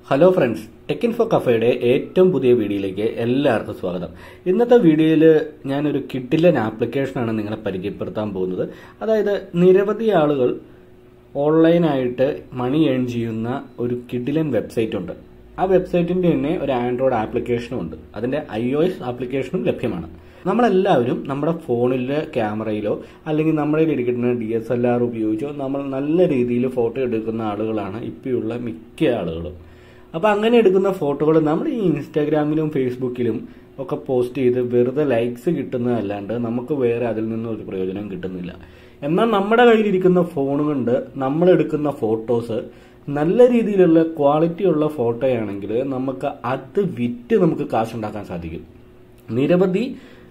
hello friends tech info കഫയുടെ ഏറ്റവും പുതിയ വീഡിയോയിലേക്ക് എല്ലാവർക്കും സ്വാഗതം ഇന്നത്തെ വീഡിയോയിൽ ഞാനൊരു കിഡിലൻ ആപ്ലിക്കേഷനാണ് നിങ്ങളെ പരിചയപ്പെടുത്താൻ പോകുന്നത് അതായത് നിരവധി ആളുകൾ ഓൺലൈനായിട്ട് മണി ഏൺ ചെയ്യുന്ന ഒരു കിഡിലൻ വെബ്സൈറ്റ് ഉണ്ട് ആ വെബ്സൈറ്റിന്റെ തന്നെ ഒരു ആൻഡ്രോയിഡ് ആപ്ലിക്കേഷനും ഉണ്ട് അതിന്റെ ഐ ഒ എസ് ആപ്ലിക്കേഷനും ലഭ്യമാണ് നമ്മളെല്ലാവരും നമ്മുടെ ഫോണിലെ ക്യാമറയിലോ അല്ലെങ്കിൽ നമ്മുടെ ഇരിക്കുന്ന ഡി എസ് എൽ ആർ ഉപയോഗിച്ചോ നമ്മൾ നല്ല രീതിയിൽ ഫോട്ടോ എടുക്കുന്ന ആളുകളാണ് ഇപ്പോഴുള്ള മിക്ക ആളുകളും അപ്പോൾ അങ്ങനെ എടുക്കുന്ന ഫോട്ടോകൾ നമ്മൾ ഈ ഇൻസ്റ്റാഗ്രാമിലും ഫേസ്ബുക്കിലും ഒക്കെ പോസ്റ്റ് ചെയ്ത് വെറുതെ ലൈക്സ് കിട്ടുന്നതല്ലാണ്ട് നമുക്ക് വേറെ അതിൽ നിന്നും ഒരു പ്രയോജനം കിട്ടുന്നില്ല എന്നാൽ നമ്മുടെ കയ്യിലിരിക്കുന്ന ഫോൺ കൊണ്ട് നമ്മൾ എടുക്കുന്ന ഫോട്ടോസ് നല്ല രീതിയിലുള്ള ക്വാളിറ്റി ഉള്ള ഫോട്ടോയാണെങ്കിൽ നമുക്ക് അത് വിറ്റ് നമുക്ക് കാശുണ്ടാക്കാൻ സാധിക്കും നിരവധി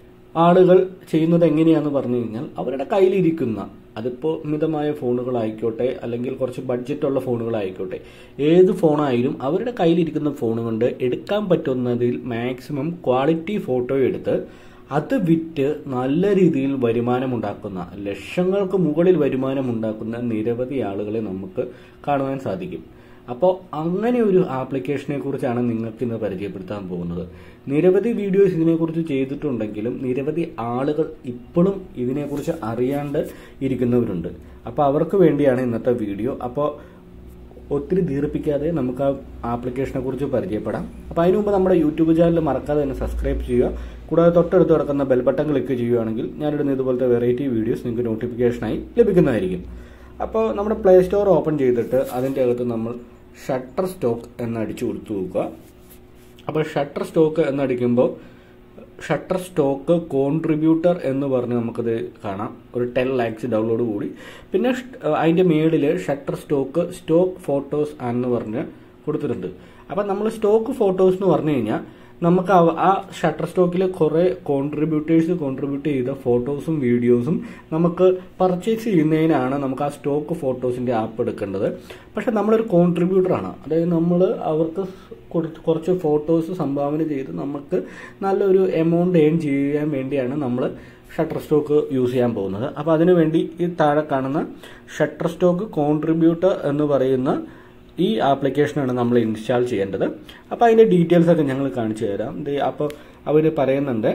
ആളുകൾ ചെയ്യുന്നത് എങ്ങനെയാന്ന് പറഞ്ഞു കഴിഞ്ഞാൽ അവരുടെ കയ്യിലിരിക്കുന്ന അതിപ്പോൾ മിതമായ ഫോണുകളായിക്കോട്ടെ അല്ലെങ്കിൽ കുറച്ച് ബഡ്ജറ്റുള്ള ഫോണുകളായിക്കോട്ടെ ഏത് ഫോണായാലും അവരുടെ കയ്യിലിരിക്കുന്ന ഫോൺ കൊണ്ട് എടുക്കാൻ പറ്റുന്നതിൽ മാക്സിമം ക്വാളിറ്റി ഫോട്ടോ എടുത്ത് അത് വിറ്റ് നല്ല രീതിയിൽ വരുമാനമുണ്ടാക്കുന്ന ലക്ഷങ്ങൾക്ക് മുകളിൽ വരുമാനമുണ്ടാക്കുന്ന നിരവധി ആളുകളെ നമുക്ക് കാണുവാൻ സാധിക്കും അപ്പോൾ അങ്ങനെ ഒരു ആപ്ലിക്കേഷനെ കുറിച്ചാണ് നിങ്ങൾക്ക് ഇന്ന് പരിചയപ്പെടുത്താൻ പോകുന്നത് നിരവധി വീഡിയോസ് ഇതിനെക്കുറിച്ച് ചെയ്തിട്ടുണ്ടെങ്കിലും നിരവധി ആളുകൾ ഇപ്പോഴും ഇതിനെക്കുറിച്ച് അറിയാണ്ട് ഇരിക്കുന്നവരുണ്ട് അപ്പോൾ അവർക്ക് വേണ്ടിയാണ് ഇന്നത്തെ വീഡിയോ അപ്പോൾ ഒത്തിരി ദീർഘിപ്പിക്കാതെ നമുക്ക് ആ ആപ്ലിക്കേഷനെ കുറിച്ച് പരിചയപ്പെടാം അപ്പോൾ അതിനു മുമ്പ് നമ്മുടെ യൂട്യൂബ് ചാനൽ മറക്കാതെ തന്നെ സബ്സ്ക്രൈബ് ചെയ്യുക കൂടാതെ തൊട്ടടുത്ത് കിടക്കുന്ന ബെൽ ബട്ടൺ ക്ലിക്ക് ചെയ്യുകയാണെങ്കിൽ ഞാനിടുന്ന ഇതുപോലത്തെ വെറൈറ്റി വീഡിയോസ് നിങ്ങൾക്ക് നോട്ടിഫിക്കേഷനായി ലഭിക്കുന്നതായിരിക്കും അപ്പോൾ നമ്മുടെ പ്ലേ സ്റ്റോർ ഓപ്പൺ ചെയ്തിട്ട് അതിൻ്റെ അകത്ത് നമ്മൾ ഷട്ടർ സ്റ്റോക്ക് എന്നടിച്ചു കൊടുത്തു നോക്കുക അപ്പോൾ ഷട്ടർ സ്റ്റോക്ക് എന്നടിക്കുമ്പോൾ ഷട്ടർ സ്റ്റോക്ക് കോൺട്രിബ്യൂട്ടർ എന്ന് പറഞ്ഞ് നമുക്കത് കാണാം ഒരു ടെൻ ലാക്സ് ഡൗൺലോഡ് കൂടി പിന്നെ അതിൻ്റെ മേളിൽ ഷട്ടർ സ്റ്റോക്ക് സ്റ്റോക്ക് ഫോട്ടോസ് എന്ന് പറഞ്ഞ് കൊടുത്തിട്ടുണ്ട് അപ്പം നമ്മൾ സ്റ്റോക്ക് ഫോട്ടോസ് എന്ന് പറഞ്ഞു കഴിഞ്ഞാൽ നമുക്ക് ആ ഷട്ടർ സ്റ്റോക്കിൽ കുറേ കോൺട്രിബ്യൂട്ടേഴ്സ് കോൺട്രിബ്യൂട്ട് ചെയ്ത ഫോട്ടോസും വീഡിയോസും നമുക്ക് പർച്ചേസ് ചെയ്യുന്നതിനാണ് നമുക്ക് ആ സ്റ്റോക്ക് ഫോട്ടോസിന്റെ ആപ്പ് എടുക്കേണ്ടത് പക്ഷെ നമ്മളൊരു കോൺട്രിബ്യൂട്ടറാണ് അതായത് നമ്മൾ അവർക്ക് കുറച്ച് ഫോട്ടോസ് സംഭാവന ചെയ്ത് നമുക്ക് നല്ലൊരു എമൗണ്ട് ഏൺ ചെയ്യാൻ വേണ്ടിയാണ് നമ്മൾ ഷട്ടർ സ്റ്റോക്ക് യൂസ് ചെയ്യാൻ പോകുന്നത് അപ്പോൾ അതിനുവേണ്ടി ഈ താഴെ കാണുന്ന ഷട്ടർ സ്റ്റോക്ക് കോൺട്രിബ്യൂട്ടർ എന്ന് പറയുന്ന ഈ ആപ്ലിക്കേഷനാണ് നമ്മൾ ഇൻസ്റ്റാൾ ചെയ്യേണ്ടത് അപ്പോൾ അതിൻ്റെ ഡീറ്റെയിൽസ് ഒക്കെ ഞങ്ങൾ കാണിച്ചു തരാം അപ്പോൾ അവർ പറയുന്നുണ്ട്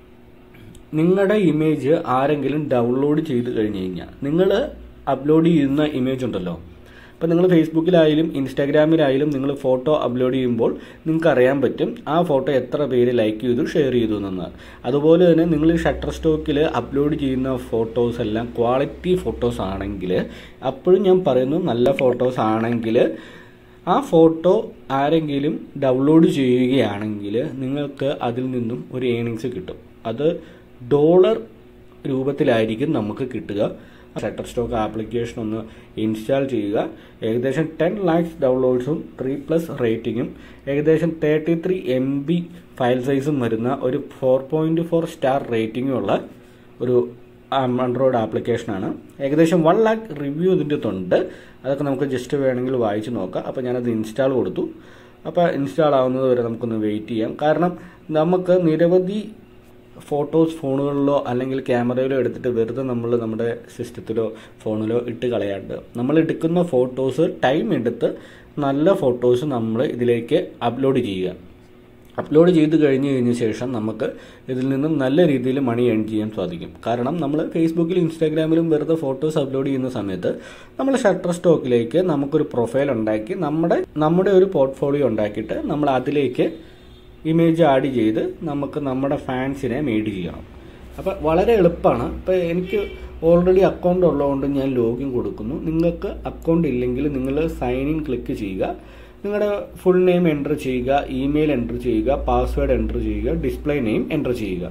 നിങ്ങളുടെ ഇമേജ് ആരെങ്കിലും ഡൗൺലോഡ് ചെയ്ത് കഴിഞ്ഞ് കഴിഞ്ഞാൽ നിങ്ങൾ അപ്ലോഡ് ചെയ്യുന്ന ഇമേജ് ഉണ്ടല്ലോ അപ്പോൾ നിങ്ങൾ ഫേസ്ബുക്കിലായാലും ഇൻസ്റ്റാഗ്രാമിലായാലും നിങ്ങൾ ഫോട്ടോ അപ്ലോഡ് ചെയ്യുമ്പോൾ നിങ്ങൾക്ക് അറിയാൻ പറ്റും ആ ഫോട്ടോ എത്ര പേര് ലൈക്ക് ചെയ്തു ഷെയർ ചെയ്തു എന്ന് അതുപോലെ തന്നെ നിങ്ങൾ ഷട്ടർ സ്റ്റോക്കിൽ അപ്ലോഡ് ചെയ്യുന്ന ഫോട്ടോസ് എല്ലാം ക്വാളിറ്റി ഫോട്ടോസ് ആണെങ്കിൽ അപ്പോഴും ഞാൻ പറയുന്നു നല്ല ഫോട്ടോസ് ആണെങ്കിൽ ആ ഫോട്ടോ ആരെങ്കിലും ഡൗൺലോഡ് ചെയ്യുകയാണെങ്കിൽ നിങ്ങൾക്ക് അതിൽ നിന്നും ഒരു ഏണിങ്സ് കിട്ടും അത് ഡോളർ രൂപത്തിലായിരിക്കും നമുക്ക് കിട്ടുക ഷട്ടർ സ്റ്റോക്ക് ആപ്ലിക്കേഷൻ ഒന്ന് ഇൻസ്റ്റാൾ ചെയ്യുക ഏകദേശം ടെൻ ലാക്സ് ഡൗൺലോഡ്സും ത്രീ പ്ലസ് റേറ്റിംഗും ഏകദേശം തേർട്ടി ത്രീ എം ബി ഫയൽ സൈസും വരുന്ന ഒരു ഫോർ പോയിന്റ് ഫോർ സ്റ്റാർ റേറ്റിംഗും ഉള്ള ഒരു ആൻഡ്രോയിഡ് ആപ്ലിക്കേഷനാണ് ഏകദേശം വൺ ലാക്ക് റിവ്യൂ ഇതിൻ്റെ ഉണ്ട് അതൊക്കെ നമുക്ക് ജസ്റ്റ് വേണമെങ്കിൽ വായിച്ച് നോക്കാം അപ്പോൾ ഞാനത് ഇൻസ്റ്റാൾ കൊടുത്തു അപ്പോൾ ഇൻസ്റ്റാൾ ആവുന്നത് വരെ നമുക്കൊന്ന് വെയിറ്റ് ചെയ്യാം കാരണം നമുക്ക് നിരവധി ഫോട്ടോസ് ഫോണുകളിലോ അല്ലെങ്കിൽ ക്യാമറയിലോ എടുത്തിട്ട് വെറുതെ നമ്മൾ നമ്മുടെ സിസ്റ്റത്തിലോ ഫോണിലോ ഇട്ട് കളയാണ്ട് നമ്മൾ എടുക്കുന്ന ഫോട്ടോസ് ടൈം എടുത്ത് നല്ല ഫോട്ടോസ് നമ്മൾ ഇതിലേക്ക് അപ്ലോഡ് ചെയ്യുക അപ്ലോഡ് ചെയ്ത് കഴിഞ്ഞ് കഴിഞ്ഞ ശേഷം നമുക്ക് ഇതിൽ നിന്നും നല്ല രീതിയിൽ മണി ഏൺ ചെയ്യാൻ സാധിക്കും കാരണം നമ്മൾ ഫേസ്ബുക്കിലും ഇൻസ്റ്റാഗ്രാമിലും വെറുതെ ഫോട്ടോസ് അപ്ലോഡ് ചെയ്യുന്ന സമയത്ത് നമ്മൾ ഷട്ടർ സ്റ്റോക്കിലേക്ക് നമുക്കൊരു പ്രൊഫൈൽ ഉണ്ടാക്കി നമ്മുടെ നമ്മുടെ ഒരു പോർട്ട്ഫോളിയോ ഉണ്ടാക്കിയിട്ട് നമ്മൾ അതിലേക്ക് ഇമേജ് ആഡ് ചെയ്ത് നമുക്ക് നമ്മുടെ ഫാൻസിനെ മെയ്ഡ് ചെയ്യണം അപ്പോൾ വളരെ എളുപ്പമാണ് ഇപ്പോൾ എനിക്ക് ഓൾറെഡി അക്കൗണ്ട് ഉള്ളതുകൊണ്ട് ഞാൻ ലോഗിൻ കൊടുക്കുന്നു നിങ്ങൾക്ക് അക്കൗണ്ട് ഇല്ലെങ്കിൽ നിങ്ങൾ സൈൻ ഇൻ ക്ലിക്ക് ചെയ്യുക നിങ്ങളുടെ ഫുൾ നെയിം എൻ്റർ ചെയ്യുക ഇമെയിൽ എൻ്റർ ചെയ്യുക പാസ്വേഡ് എൻ്റർ ചെയ്യുക ഡിസ്പ്ലേ നെയിം എൻ്റർ ചെയ്യുക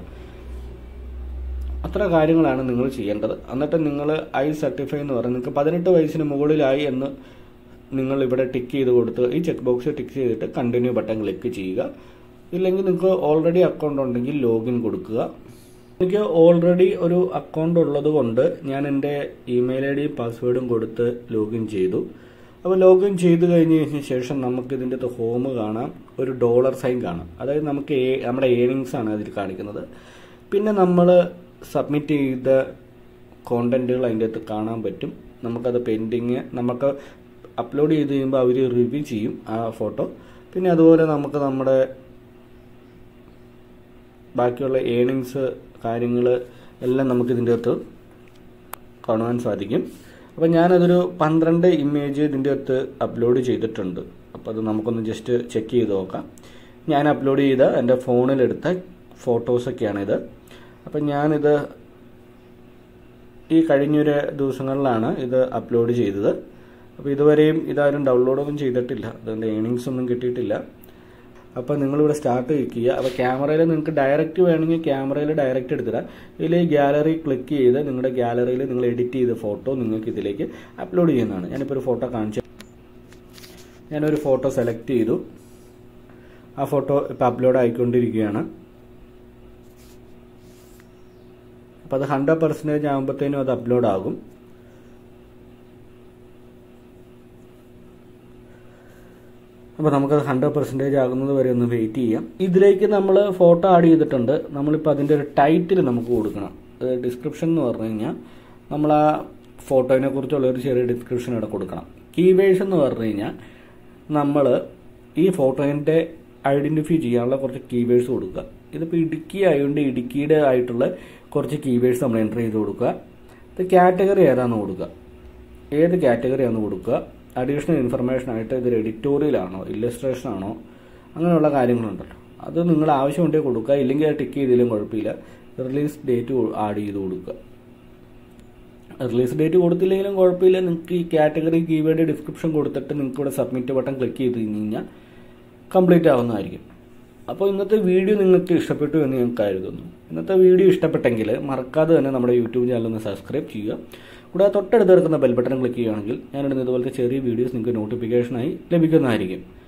അത്ര കാര്യങ്ങളാണ് നിങ്ങൾ ചെയ്യേണ്ടത് എന്നിട്ട് നിങ്ങൾ ഐ സർട്ടിഫൈ എന്ന് പറഞ്ഞ് നിങ്ങൾക്ക് പതിനെട്ട് വയസ്സിന് മുകളിലായി എന്ന് നിങ്ങൾ ഇവിടെ ടിക്ക് ചെയ്ത് കൊടുത്ത് ഈ ചെക്ക് ബോക്സ് ടിക്ക് ചെയ്തിട്ട് കണ്ടിന്യൂ ബട്ടൺ ക്ലിക്ക് ചെയ്യുക ഇല്ലെങ്കിൽ നിങ്ങൾക്ക് ഓൾറെഡി അക്കൗണ്ട് ഉണ്ടെങ്കിൽ ലോഗിൻ കൊടുക്കുക എനിക്ക് ഓൾറെഡി ഒരു അക്കൗണ്ട് ഉള്ളത് കൊണ്ട് ഞാൻ എൻ്റെ ഇമെയിൽ ഐ ഡി പാസ്വേഡും കൊടുത്ത് ലോഗിൻ ചെയ്തു അപ്പോൾ ലോഗിൻ ചെയ്ത് കഴിഞ്ഞതിന് ശേഷം നമുക്ക് ഇതിൻ്റെ ഹോം കാണാം ഒരു ഡോളർ സൈൻ കാണാം അതായത് നമുക്ക് നമ്മുടെ ഏണിങ്സ് ആണ് അതിൽ കാണിക്കുന്നത് പിന്നെ നമ്മൾ സബ്മിറ്റ് ചെയ്ത കോണ്ടന്റുകൾ അതിൻ്റെ അകത്ത് കാണാൻ പറ്റും നമുക്കത് പെൻഡിങ് നമുക്ക് അപ്ലോഡ് ചെയ്ത് കഴിയുമ്പോൾ അവർ റിവ്യൂ ചെയ്യും ആ ഫോട്ടോ പിന്നെ അതുപോലെ നമുക്ക് നമ്മുടെ ബാക്കിയുള്ള ഏണിങ്സ് കാര്യങ്ങൾ എല്ലാം നമുക്ക് ഇതിൻ്റെ അകത്ത് കാണുവാൻ സാധിക്കും അപ്പോൾ ഞാനതൊരു പന്ത്രണ്ട് ഇമേജ് ഇതിൻ്റെ അകത്ത് അപ്ലോഡ് ചെയ്തിട്ടുണ്ട് അപ്പോൾ അത് നമുക്കൊന്ന് ജസ്റ്റ് ചെക്ക് ചെയ്ത് നോക്കാം ഞാൻ അപ്ലോഡ് ചെയ്ത എൻ്റെ ഫോണിലെടുത്ത ഫോട്ടോസൊക്കെയാണിത് അപ്പം ഞാനിത് ഈ കഴിഞ്ഞൊരു ദിവസങ്ങളിലാണ് ഇത് അപ്ലോഡ് ചെയ്തത് അപ്പോൾ ഇതുവരെയും ഇതാരും ഡൗൺലോഡൊന്നും ചെയ്തിട്ടില്ല അതുകൊണ്ട് ഏണിങ്സ് ഒന്നും കിട്ടിയിട്ടില്ല അപ്പോൾ നിങ്ങളിവിടെ സ്റ്റാർട്ട് ചെയ്യുക അപ്പോൾ ക്യാമറയിൽ നിങ്ങൾക്ക് ഡയറക്റ്റ് വേണമെങ്കിൽ ക്യാമറയിൽ ഡയറക്റ്റ് എടുത്തിടാം ഇതിൽ ഗാലറി ക്ലിക്ക് ചെയ്ത് നിങ്ങളുടെ ഗാലറിയിൽ നിങ്ങൾ എഡിറ്റ് ചെയ്ത ഫോട്ടോ നിങ്ങൾക്ക് ഇതിലേക്ക് അപ്ലോഡ് ചെയ്യുന്നതാണ് ഞാനിപ്പോൾ ഒരു ഫോട്ടോ കാണിച്ചു ഞാനൊരു ഫോട്ടോ സെലക്ട് ചെയ്തു ആ ഫോട്ടോ ഇപ്പോൾ അപ്ലോഡ് ആയിക്കൊണ്ടിരിക്കുകയാണ് അപ്പോൾ അത് ഹൺഡ്രഡ് പെർസെൻറ്റേജ് ആകുമ്പോഴത്തേനും അത് അപ്ലോഡ് ആകും അപ്പോൾ നമുക്കത് ഹൺഡ്രഡ് പെർസെൻറ്റേജ് ആകുന്നത് വരെ ഒന്ന് വെയിറ്റ് ചെയ്യാം ഇതിലേക്ക് നമ്മൾ ഫോട്ടോ ആഡ് ചെയ്തിട്ടുണ്ട് നമ്മളിപ്പോൾ അതിൻ്റെ ഒരു ടൈറ്റിൽ നമുക്ക് കൊടുക്കണം ഡിസ്ക്രിപ്ഷൻ എന്ന് പറഞ്ഞു കഴിഞ്ഞാൽ നമ്മൾ ആ ഫോട്ടോയിനെ കുറിച്ചുള്ള ഒരു ചെറിയ ഡിസ്ക്രിപ്ഷൻ ഇവിടെ കൊടുക്കണം കീവേഡ്സ് എന്ന് പറഞ്ഞു കഴിഞ്ഞാൽ നമ്മൾ ഈ ഫോട്ടോയിൻ്റെ ഐഡൻറ്റിഫൈ ചെയ്യാനുള്ള കുറച്ച് കീവേഡ്സ് കൊടുക്കുക ഇതിപ്പോൾ ഇടുക്കി ആയതുകൊണ്ട് ഇടുക്കിയുടെ ആയിട്ടുള്ള കുറച്ച് കീവേഡ്സ് നമ്മൾ എൻ്റർ ചെയ്ത് കൊടുക്കുക ഇത് കാറ്റഗറി ഏതാണെന്ന് കൊടുക്കുക ഏത് കാറ്റഗറി ആണെന്ന് കൊടുക്കുക അഡീഷണൽ ഇൻഫർമേഷൻ ആയിട്ട് ഇതൊരു എഡിറ്റോറിയൽ ആണോ ഇല്ലസ്ട്രേഷൻ ആണോ അങ്ങനെയുള്ള കാര്യങ്ങളുണ്ടല്ലോ അത് നിങ്ങൾ ആവശ്യമുണ്ടെങ്കിൽ കൊടുക്കുക ഇല്ലെങ്കിൽ അത് ടിക്ക് ചെയ്തില്ലും കുഴപ്പമില്ല റിലീസ് ഡേറ്റ് ആഡ് ചെയ്ത് കൊടുക്കുക റിലീസ് ഡേറ്റ് കൊടുത്തില്ലെങ്കിലും കുഴപ്പമില്ല നിങ്ങൾക്ക് ഈ കാറ്റഗറി കീവേഡ് ഡിസ്ക്രിപ്ഷൻ കൊടുത്തിട്ട് നിങ്ങൾക്ക് ഇവിടെ സബ്മിറ്റ് ബട്ടൺ ക്ലിക്ക് ചെയ്ത് കഴിഞ്ഞാൽ കംപ്ലീറ്റ് ആവുന്നതായിരിക്കും അപ്പോൾ ഇന്നത്തെ വീഡിയോ നിങ്ങൾക്ക് ഇഷ്ടപ്പെട്ടു എന്ന് ഞാൻ കരുതുന്നു ഇന്നത്തെ വീഡിയോ ഇഷ്ടപ്പെട്ടെങ്കിൽ മറക്കാതെ തന്നെ നമ്മുടെ യൂട്യൂബ് ചാനൽ ഒന്ന് സബ്സ്ക്രൈബ് ചെയ്യുക കൂടാതെ തൊട്ടടുത്ത് കിടക്കുന്ന ബെൽ ബട്ടൺ ക്ലിക്ക് ചെയ്യുകയാണെങ്കിൽ ഞാനിടുന്ന ഇതുപോലത്തെ ചെറിയ വീഡിയോസ് നിങ്ങൾക്ക് നോട്ടിഫിക്കേഷനായി ലഭിക്കുന്നതായിരിക്കും